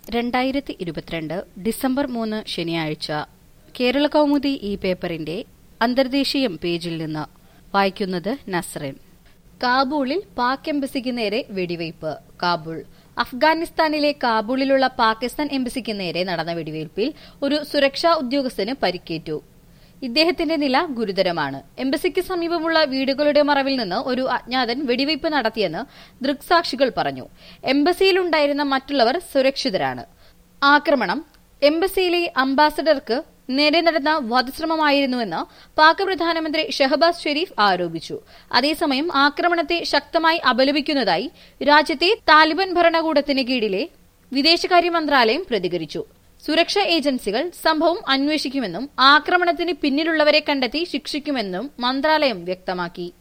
രണ്ടായിരത്തി ഇരുപത്തിരണ്ട് ഡിസംബർ മൂന്ന് ശനിയാഴ്ച കേരള കൗമുദി ഈ പേപ്പറിന്റെ അന്തർദേശീയം പേജിൽ നിന്ന് വായിക്കുന്നത് നസ്റിൻ കാബൂളിൽ പാക് എംബസിക്ക് നേരെ വെടിവയ്പ് കാബൂൾ അഫ്ഗാനിസ്ഥാനിലെ കാബൂളിലുള്ള പാകിസ്ഥാൻ എംബസിക്ക് നേരെ നടന്ന വെടിവയ്പിൽ ഒരു സുരക്ഷാ ഉദ്യോഗസ്ഥന് പരിക്കേറ്റു ഇദ്ദേഹത്തിന്റെ നില ഗുരുതരമാണ് എംബസിക്ക് സമീപമുള്ള വീടുകളുടെ മറവിൽ നിന്ന് ഒരു അജ്ഞാതൻ വെടിവയ്പ് നടത്തിയെന്ന് ദൃക്സാക്ഷികൾ പറഞ്ഞു എംബസിയിലുണ്ടായിരുന്ന മറ്റുള്ളവർ സുരക്ഷിതരാണ് ആക്രമണം എംബസിയിലെ അംബാസഡർക്ക് നേരെ നടന്ന വധശ്രമമായിരുന്നുവെന്ന് പാക് പ്രധാനമന്ത്രി ഷഹബാസ് ഷെരീഫ് ആരോപിച്ചു അതേസമയം ആക്രമണത്തെ ശക്തമായി അപലപിക്കുന്നതായി രാജ്യത്തെ താലിബാൻ ഭരണകൂടത്തിന് കീഴിലെ വിദേശകാര്യ മന്ത്രാലയം പ്രതികരിച്ചു സുരക്ഷാ ഏജൻസികൾ സംഭവം അന്വേഷിക്കുമെന്നും ആക്രമണത്തിന് പിന്നിലുള്ളവരെ കണ്ടെത്തി ശിക്ഷിക്കുമെന്നും മന്ത്രാലയം വ്യക്തമാക്കി